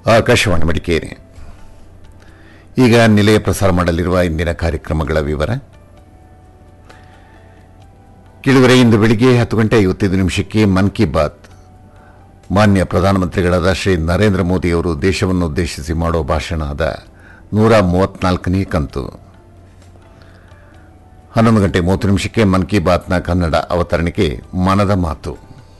ಆಕಾಶವಾಣಿ ಮಡಿಕೇರಿ ಈಗ ನಿಲಯ ಪ್ರಸಾರ ಮಾಡಲಿರುವ ಇಂದಿನ ಕಾರ್ಯಕ್ರಮಗಳ ವಿವರ ಕಿಳುವರೆ ಇಂದು ಬೆಳಿಗ್ಗೆ ಹತ್ತು ಗಂಟೆ ಐವತ್ತೈದು ನಿಮಿಷಕ್ಕೆ ಮನ್ ಕಿ ಬಾತ್ ಮಾನ್ಯ ಪ್ರಧಾನಮಂತ್ರಿಗಳಾದ ಶ್ರೀ ನರೇಂದ್ರ ಮೋದಿಯವರು ದೇಶವನ್ನು ಉದ್ದೇಶಿಸಿ ಮಾಡುವ ಭಾಷಣದ ನೂರ ಮೂವತ್ನಾಲ್ಕನೇ ಕಂತು ಹನ್ನೊಂದು ಗಂಟೆ ಮೂವತ್ತು ನಿಮಿಷಕ್ಕೆ ಮನ್ ಕಿ ಬಾತ್ನ ಕನ್ನಡ ಅವತರಣಿಕೆ ಮನದ ಮಾತು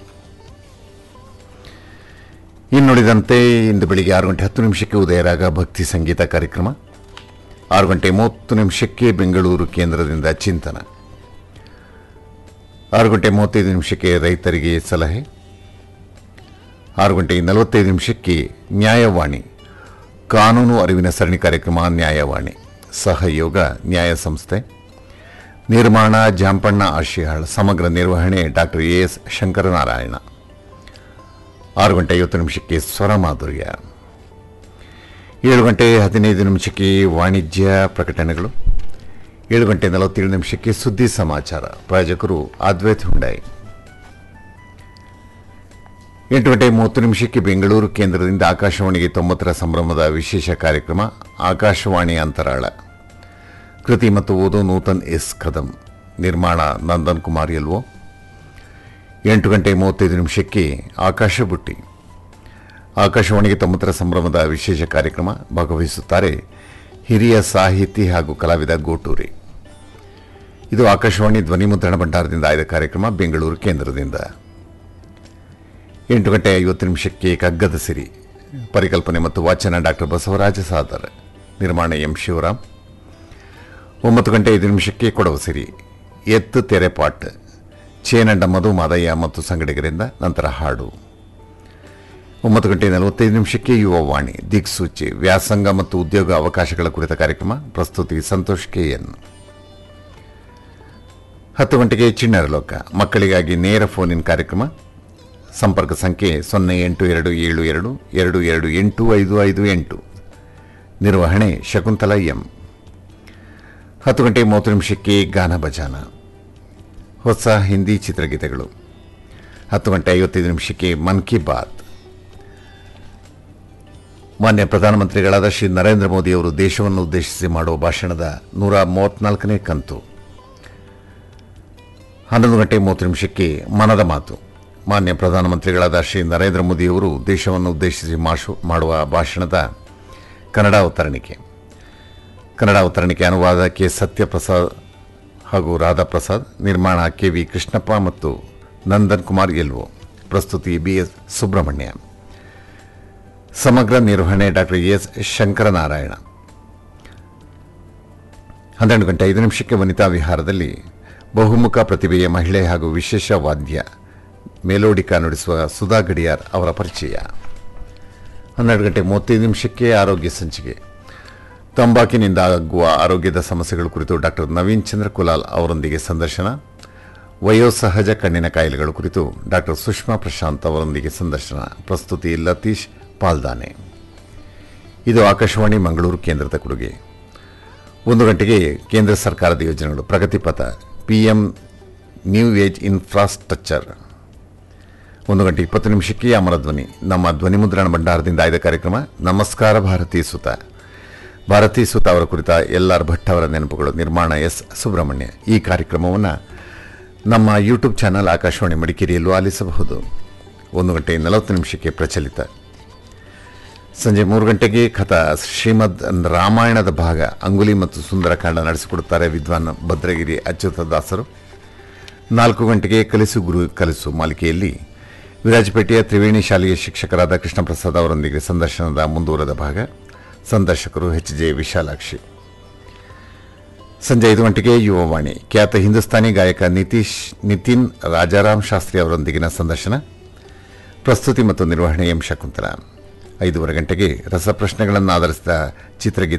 ಇನ್ನುಳಿದಂತೆ ಇಂದು ಬೆಳಿಗ್ಗೆ ಆರು ಗಂಟೆ ಹತ್ತು ನಿಮಿಷಕ್ಕೆ ಉದಯರಾಗ ಭಕ್ತಿ ಸಂಗೀತ ಕಾರ್ಯಕ್ರಮ ಆರು ಗಂಟೆ ಮೂವತ್ತು ನಿಮಿಷಕ್ಕೆ ಬೆಂಗಳೂರು ಕೇಂದ್ರದಿಂದ ಚಿಂತನ ಆರು ಗಂಟೆ ಮೂವತ್ತೈದು ನಿಮಿಷಕ್ಕೆ ರೈತರಿಗೆ ಸಲಹೆ ಆರು ಗಂಟೆ ನಲವತ್ತೈದು ನಿಮಿಷಕ್ಕೆ ನ್ಯಾಯವಾಣಿ ಕಾನೂನು ಅರಿವಿನ ಸರಣಿ ಕಾರ್ಯಕ್ರಮ ನ್ಯಾಯವಾಣಿ ಸಹಯೋಗ ನ್ಯಾಯ ಸಂಸ್ಥೆ ನಿರ್ಮಾಣ ಜಾಂಪಣ್ಣ ಆಶಿಹಾಳ್ ಸಮಗ್ರ ನಿರ್ವಹಣೆ ಡಾಕ್ಟರ್ ಎ ಎಸ್ ಶಂಕರನಾರಾಯಣ ಆರು ಗಂಟೆ ಐವತ್ತು ನಿಮಿಷಕ್ಕೆ ಸ್ವರ ಮಾಧುರ್ಯ ಏಳು ಗಂಟೆ ಹದಿನೈದು ನಿಮಿಷಕ್ಕೆ ವಾಣಿಜ್ಯ ಪ್ರಕಟಣೆಗಳು ಏಳು ಗಂಟೆ ನಲವತ್ತೇಳು ನಿಮಿಷಕ್ಕೆ ಸುದ್ದಿ ಸಮಾಚಾರ ಪ್ರಾಯೋಜಕರು ಅದ್ವೈತ್ ಹುಂಡಾಯಿ ಎಂಟು ಗಂಟೆ ಮೂವತ್ತು ನಿಮಿಷಕ್ಕೆ ಬೆಂಗಳೂರು ಕೇಂದ್ರದಿಂದ ಆಕಾಶವಾಣಿಗೆ ತೊಂಬತ್ತರ ಸಂಭ್ರಮದ ವಿಶೇಷ ಕಾರ್ಯಕ್ರಮ ಆಕಾಶವಾಣಿ ಅಂತರಾಳ ಕೃತಿ ಮತ್ತು ಓದು ನೂತನ್ ಎಸ್ ಕದಂ ನಿರ್ಮಾಣ ನಂದನ್ ಕುಮಾರ್ ಎಲ್ವೋ ಎಂಟು ಗಂಟೆ ಮೂವತ್ತೈದು ನಿಮಿಷಕ್ಕೆ ಆಕಾಶ ಬುಟ್ಟಿ ಆಕಾಶವಾಣಿಗೆ ತೊಂಬತ್ತರ ಸಂಭ್ರಮದ ವಿಶೇಷ ಕಾರ್ಯಕ್ರಮ ಭಾಗವಹಿಸುತ್ತಾರೆ ಹಿರಿಯ ಸಾಹಿತಿ ಹಾಗೂ ಕಲಾವಿದ ಗೋಟೂರಿ ಇದು ಆಕಾಶವಾಣಿ ಧ್ವನಿ ಮುದ್ರಣ ಭಂಡಾರದಿಂದ ಆಯ್ದ ಕಾರ್ಯಕ್ರಮ ಬೆಂಗಳೂರು ಕೇಂದ್ರದಿಂದ ಎಂಟು ಗಂಟೆ ಐವತ್ತು ನಿಮಿಷಕ್ಕೆ ಕಗ್ಗದ ಸಿರಿ ಪರಿಕಲ್ಪನೆ ಮತ್ತು ವಾಚನ ಡಾಕ್ಟರ್ ಬಸವರಾಜ ಸಾದರ್ ನಿರ್ಮಾಣ ಎಂ ಶಿವರಾಮ್ ಒಂಬತ್ತು ಗಂಟೆ ಐದು ನಿಮಿಷಕ್ಕೆ ಕೊಡವ ಸಿರಿ ಎತ್ತು ತೆರೆಪಾಟ್ ಚೇನಂಡ ಮಧು ಮಾದಯ್ಯ ಮತ್ತು ಸಂಗಡಿಗರಿಂದ ನಂತರ ಹಾಡು ಒಂಬತ್ತು ಗಂಟೆ ನಲವತ್ತೈದು ನಿಮಿಷಕ್ಕೆ ಯುವವಾಣಿ ದಿಕ್ಸೂಚಿ ವ್ಯಾಸಂಗ ಮತ್ತು ಉದ್ಯೋಗ ಅವಕಾಶಗಳ ಕುರಿತ ಕಾರ್ಯಕ್ರಮ ಪ್ರಸ್ತುತಿ ಸಂತೋಷ್ ಕೆಎನ್ ಹತ್ತು ಗಂಟೆಗೆ ಚಿಣ್ಣರ ಲೋಕ ಮಕ್ಕಳಿಗಾಗಿ ನೇರ ಫೋನ್ ಇನ್ ಕಾರ್ಯಕ್ರಮ ಸಂಪರ್ಕ ಸಂಖ್ಯೆ ಸೊನ್ನೆ ಎಂಟು ಎರಡು ಏಳು ಎರಡು ಎರಡು ಎರಡು ಎಂಟು ಐದು ಐದು ಎಂಟು ನಿರ್ವಹಣೆ ಶಕುಂತಲಾ ಎಂ ಹತ್ತು ಗಂಟೆ ಮೂವತ್ತು ನಿಮಿಷಕ್ಕೆ ಗಾನ ಭಜಾನ ಹೊಸ ಹಿಂದಿ ಚಿತ್ರಗೀತೆಗಳು ಹತ್ತು ಗಂಟೆ ಐವತ್ತೈದು ನಿಮಿಷಕ್ಕೆ ಮನ್ ಕಿ ಬಾತ್ ಮಾನ್ಯ ಪ್ರಧಾನಮಂತ್ರಿಗಳಾದ ಶ್ರೀ ನರೇಂದ್ರ ಮೋದಿಯವರು ದೇಶವನ್ನು ಉದ್ದೇಶಿಸಿ ಮಾಡುವ ಭಾಷಣದ ನೂರ ಮೂವತ್ನಾಲ್ಕನೇ ಕಂತು ಹನ್ನೊಂದು ಗಂಟೆ ಮೂವತ್ತು ನಿಮಿಷಕ್ಕೆ ಮನದ ಮಾತು ಮಾನ್ಯ ಪ್ರಧಾನಮಂತ್ರಿಗಳಾದ ಶ್ರೀ ನರೇಂದ್ರ ಮೋದಿಯವರು ದೇಶವನ್ನು ಉದ್ದೇಶಿಸಿ ಮಾಶು ಮಾಡುವ ಭಾಷಣದ ಕನ್ನಡ ಅವತರಣಿಕೆ ಕನ್ನಡ ಅವತರಣಿಕೆ ಅನುವಾದ ಕೆ ಸತ್ಯಪ್ರಸಾದ್ ಹಾಗೂ ರಾಧಾಪ್ರಸಾದ್ ನಿರ್ಮಾಣ ಕೆ ವಿ ಕೃಷ್ಣಪ್ಪ ಮತ್ತು ನಂದನ್ ಕುಮಾರ್ ಎಲ್ವೋ ಪ್ರಸ್ತುತಿ ಬಿ ಎಸ್ ಸುಬ್ರಹ್ಮಣ್ಯ ಸಮಗ್ರ ನಿರ್ವಹಣೆ ಡಾಕ್ಟರ್ ಎಸ್ ಶಂಕರನಾರಾಯಣ ಹನ್ನೆರಡು ಗಂಟೆ ಐದು ನಿಮಿಷಕ್ಕೆ ವನಿತಾ ವಿಹಾರದಲ್ಲಿ ಬಹುಮುಖ ಪ್ರತಿಭೆಯ ಮಹಿಳೆ ಹಾಗೂ ವಿಶೇಷ ವಾದ್ಯ ಮೇಲೋಡಿಕ ನುಡಿಸುವ ಸುಧಾ ಗಡಿಯಾರ್ ಅವರ ಪರಿಚಯ ಹನ್ನೆರಡು ಗಂಟೆ ಮೂವತ್ತೈದು ನಿಮಿಷಕ್ಕೆ ಆರೋಗ್ಯ ಸಂಚಿಕೆ ತಂಬಾಕಿನಿಂದ ಆಗುವ ಆರೋಗ್ಯದ ಸಮಸ್ಯೆಗಳ ಕುರಿತು ಡಾಕ್ಟರ್ ನವೀನ್ ಚಂದ್ರ ಕುಲಾಲ್ ಅವರೊಂದಿಗೆ ಸಂದರ್ಶನ ವಯೋಸಹಜ ಕಣ್ಣಿನ ಕಾಯಿಲೆಗಳ ಕುರಿತು ಡಾಕ್ಟರ್ ಸುಷ್ಮಾ ಪ್ರಶಾಂತ್ ಅವರೊಂದಿಗೆ ಸಂದರ್ಶನ ಪ್ರಸ್ತುತಿ ಲತೀಶ್ ಪಾಲ್ದಾನೆ ಇದು ಆಕಾಶವಾಣಿ ಮಂಗಳೂರು ಕೇಂದ್ರದ ಕೊಡುಗೆ ಒಂದು ಗಂಟೆಗೆ ಕೇಂದ್ರ ಸರ್ಕಾರದ ಯೋಜನೆಗಳು ಪ್ರಗತಿಪಥ ಪಿಎಂ ನ್ಯೂ ಏಜ್ ಇನ್ಫ್ರಾಸ್ಟ್ರಕ್ಚರ್ ಒಂದು ಗಂಟೆ ಇಪ್ಪತ್ತು ನಿಮಿಷಕ್ಕೆ ಅಮರ ಧ್ವನಿ ನಮ್ಮ ಧ್ವನಿ ಮುದ್ರಣ ಭಂಡಾರದಿಂದ ಆಯ್ದ ಕಾರ್ಯಕ್ರಮ ನಮಸ್ಕಾರ ಭಾರತೀ ಸುತ ಭಾರತೀ ಸುತ ಅವರ ಕುರಿತ ಎಲ್ ಆರ್ ಭಟ್ ಅವರ ನೆನಪುಗಳು ನಿರ್ಮಾಣ ಎಸ್ ಸುಬ್ರಹ್ಮಣ್ಯ ಈ ಕಾರ್ಯಕ್ರಮವನ್ನು ನಮ್ಮ ಯೂಟ್ಯೂಬ್ ಚಾನಲ್ ಆಕಾಶವಾಣಿ ಮಡಿಕೇರಿಯಲ್ಲೂ ಆಲಿಸಬಹುದು ಒಂದು ಗಂಟೆ ನಲವತ್ತು ನಿಮಿಷಕ್ಕೆ ಪ್ರಚಲಿತ ಸಂಜೆ ಮೂರು ಗಂಟೆಗೆ ಕಥಾ ಶ್ರೀಮದ್ ರಾಮಾಯಣದ ಭಾಗ ಅಂಗುಲಿ ಮತ್ತು ಸುಂದರಕಾಂಡ ನಡೆಸಿಕೊಡುತ್ತಾರೆ ವಿದ್ವಾನ್ ಭದ್ರಗಿರಿ ಅಚ್ಯುತ ದಾಸರು ನಾಲ್ಕು ಗಂಟೆಗೆ ಕಲಿಸು ಗುರು ಕಲಿಸು ಮಾಲಿಕೆಯಲ್ಲಿ ವಿರಾಜಪೇಟೆಯ ತ್ರಿವೇಣಿ ಶಾಲೆಯ ಶಿಕ್ಷಕರಾದ ಕೃಷ್ಣ ಪ್ರಸಾದ್ ಅವರೊಂದಿಗೆ ಸಂದರ್ಶನದ ಮುಂದುವರೆದ ಭಾಗ ಸಂದರ್ಶಕರು ಎಚ್ ಜೆ ವಿಶಾಲಾಕ್ಷಿ ಸಂಜೆ ಐದು ಗಂಟೆಗೆ ಯುವವಾಣಿ ಖ್ಯಾತ ಹಿಂದೂಸ್ತಾನಿ ಗಾಯಕ ನಿತೀಶ್ ನಿತಿನ್ ರಾಜಾರಾಮ್ ಶಾಸ್ತ್ರಿ ಅವರೊಂದಿಗಿನ ಸಂದರ್ಶನ ಪ್ರಸ್ತುತಿ ಮತ್ತು ನಿರ್ವಹಣೆ ಎಂ ಶಕುಂತಲ ಐದೂವರೆ ಗಂಟೆಗೆ ರಸಪ್ರಶ್ನೆಗಳನ್ನು ಆಧರಿಸಿದ ಚಿತ್ರಗೀತೆ